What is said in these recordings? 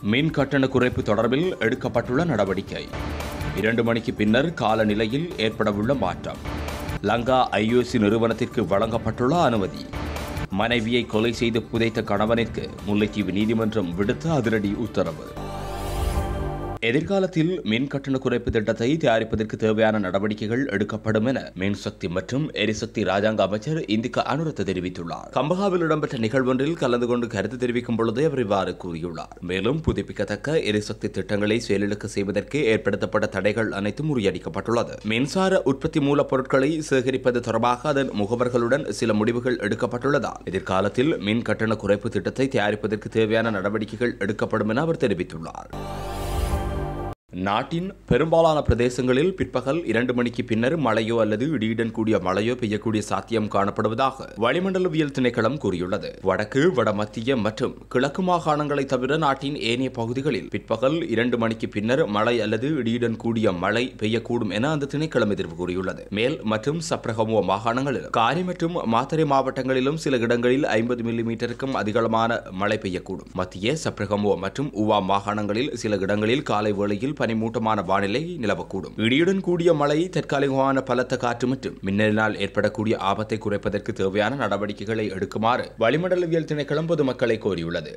மின் கட்டண குறைப்பு தொடர்பில் எடுக்கப்பட்டுள்ள நடவடிக்கை இரண்டு மணிக்கு பின்னர் காலநிலையில் ஏற்படவுள்ள மாற்றம் லங்கா ஐஓசி நிறுவனத்திற்கு வழங்கப்பட்டுள்ள அனுமதி மனைவியை கொலை செய்து புதைத்த கணவனிற்கு முல்லைத்தீவு நீதிமன்றம் விடுத்த அதிரடி உத்தரவு எதிர்காலத்தில் மின் கட்டண குறைப்பு திட்டத்தை தயாரிப்பதற்கு தேவையான நடவடிக்கைகள் எடுக்கப்படும் என மின்சக்தி மற்றும் எரிசக்தி ராஜாங்க அமைச்சர் இந்திகா அனுரத் தெரிவித்துள்ளார் கம்பகாவில் இடம்பெற்ற நிகழ்வொன்றில் கலந்து கொண்டு கருத்து தெரிவிக்கும் பொழுதே அவர் இவ்வாறு கூறியுள்ளார் மேலும் புதுப்பிக்கத்தக்க எரிசக்தி திட்டங்களை செயலிழக்க செய்வதற்கு ஏற்படுத்தப்பட்ட தடைகள் அனைத்தும் முறியடிக்கப்பட்டுள்ளது மின்சார உற்பத்தி மூலப்பொருட்களை சேகரிப்பது தொடர்பாக அதன் முகவர்களுடன் சில முடிவுகள் எடுக்கப்பட்டுள்ளதால் எதிர்காலத்தில் மின் கட்டண குறைப்பு திட்டத்தை தயாரிப்பதற்கு தேவையான நடவடிக்கைகள் எடுக்கப்படும் என அவர் தெரிவித்துள்ளார் நாட்டின் பெரும்பாலான பிரதேசங்களில் பிற்பகல் இரண்டு மணிக்கு பின்னர் மழையோ அல்லது இடியுடன் கூடிய மழையோ பெய்யக்கூடிய சாத்தியம் காணப்படுவதாக வளிமண்டலவியல் திணைக்களம் கூறியுள்ளது வடக்கு வடமத்திய மற்றும் கிழக்கு மாகாணங்களை தவிர நாட்டின் ஏனைய பகுதிகளில் பிற்பகல் இரண்டு மணிக்கு பின்னர் மழை அல்லது இடியுடன் கூடிய மழை பெய்யக்கூடும் என அந்த திணைக்களம் எதிர்ப்பு கூறியுள்ளது மேல் மற்றும் சப்ரகமுவ மாகாணங்களில் காரி மற்றும் மாத்தறை மாவட்டங்களிலும் சில இடங்களில் ஐம்பது மில்லி மீட்டருக்கும் அதிகமான மழை பெய்யக்கூடும் மத்திய சப்ரகமுவ மற்றும் உவா மாகாணங்களில் சில இடங்களில் காலை வேளையில் பனிமூட்டமான வானிலை நிலவக்கூடும் இடியுடன் கூடிய மழை தற்காலிகமான பலத்த காற்று மற்றும் மின்னலினால் ஏற்படக்கூடிய ஆபத்தை குறைப்பதற்கு தேவையான நடவடிக்கைகளை எடுக்குமாறு வளிமண்டலவியல் திணைக்களம் பொதுமக்களை கோரியுள்ளது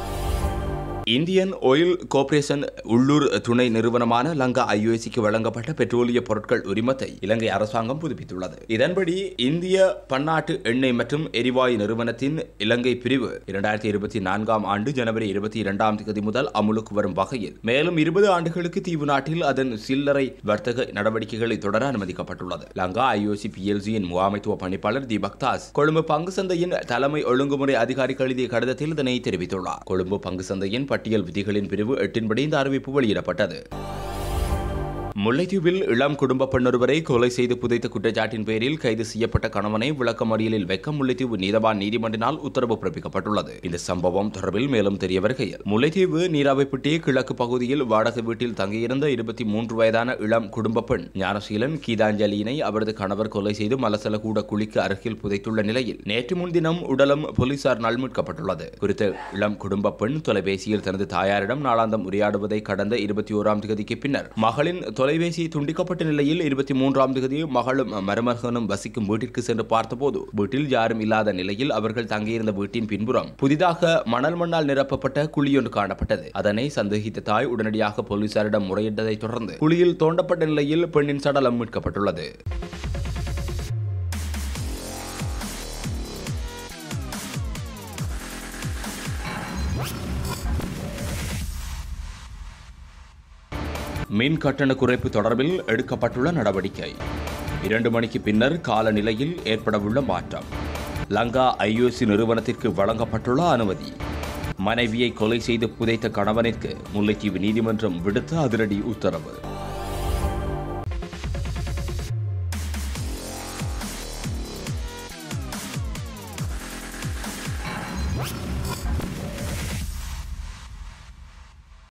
இந்தியன் ஆயில் கோர்ப்பரேஷன் உள்ளூர் துணை நிறுவனமான லங்கா ஐஓசிக்கு வழங்கப்பட்ட பெட்ரோலிய பொருட்கள் உரிமத்தை இலங்கை அரசாங்கம் புதுப்பித்துள்ளது இதன்படி இந்திய பன்னாட்டு எண்ணெய் மற்றும் எரிவாயு நிறுவனத்தின் இலங்கை பிரிவு இரண்டாயிரத்தி இருபத்தி நான்காம் ஆண்டு ஜனவரி இருபத்தி இரண்டாம் தேதி முதல் அமுலுக்கு வரும் வகையில் மேலும் இருபது ஆண்டுகளுக்கு தீவு நாட்டில் அதன் சில்லறை வர்த்தக நடவடிக்கைகளை தொடர அனுமதிக்கப்பட்டுள்ளது லங்கா ஐஓசி பிஎல்சியின் முகாமைத்துவ பணிப்பாளர் தீபக் தாஸ் கொழும்பு பங்கு சந்தையின் தலைமை ஒழுங்குமுறை அதிகாரிக்கு எழுதிய கடிதத்தில் இதனை தெரிவித்துள்ளார் கொழும்பு பங்கு சந்தையின் பட்டியல் விதிகளின் பிரிவு எட்டின்படி இந்த அறிவிப்பு வெளியிடப்பட்டது முல்லைத்தீவில் இளம் குடும்ப பெண்ணொருவரை கொலை செய்து புதைத்த குற்றச்சாட்டின் பேரில் கைது செய்யப்பட்ட கணவனை விளக்கமறியலில் வைக்க முல்லைத்தீவு நீதவான் நீதிமன்றினால் உத்தரவு பிறப்பிக்கப்பட்டுள்ளது இந்த சம்பவம் தொடர்பில் மேலும் தெரிய வருகையில் முல்லைத்தீவு நீராவைப்பட்டி கிழக்கு பகுதியில் வாடகை வீட்டில் தங்கியிருந்த இருபத்தி மூன்று வயதான இளம் குடும்ப பெண் ஞானசீலன் கீதாஞ்சலியினை அவரது கணவர் கொலை செய்து மலசல கூட குழிக்கு அருகில் புதைத்துள்ள நிலையில் நேற்று முன்தினம் உடலம் போலீசார் மீட்கப்பட்டுள்ளது குறித்த இளம் குடும்ப பெண் தொலைபேசியில் தனது தாயாரிடம் நாளாந்தம் உரையாடுவதை கடந்த இருபத்தி ஓராம் தேதிக்கு பின்னர் மகளின் தொலைபேசி துண்டிக்கப்பட்ட நிலையில் இருபத்தி மூன்றாம் தேதி மகளும் மருமகனும் வசிக்கும் வீட்டிற்கு சென்று பார்த்தபோது வீட்டில் யாரும் இல்லாத நிலையில் அவர்கள் தங்கியிருந்த வீட்டின் பின்புறம் புதிதாக மணல் மண்ணால் நிரப்பப்பட்ட குழியொன்று காணப்பட்டது அதனை சந்தேகித்த தாய் உடனடியாக போலீசாரிடம் முறையிட்டதை தொடர்ந்து குழியில் தோண்டப்பட்ட நிலையில் பெண்ணின் சடலம் மீட்கப்பட்டுள்ளது மின் கட்டண குறைப்பு தொடர்பில் எடுக்கப்பட்டுள்ள நடவடிக்கை இரண்டு மணிக்கு பின்னர் காலநிலையில் ஏற்படவுள்ள மாற்றம் லங்கா ஐஓசி நிறுவனத்திற்கு வழங்கப்பட்டுள்ள அனுமதி மனைவியை கொலை செய்து புதைத்த கணவனிற்கு முல்லைத்தீவு நீதிமன்றம் விடுத்த அதிரடி உத்தரவு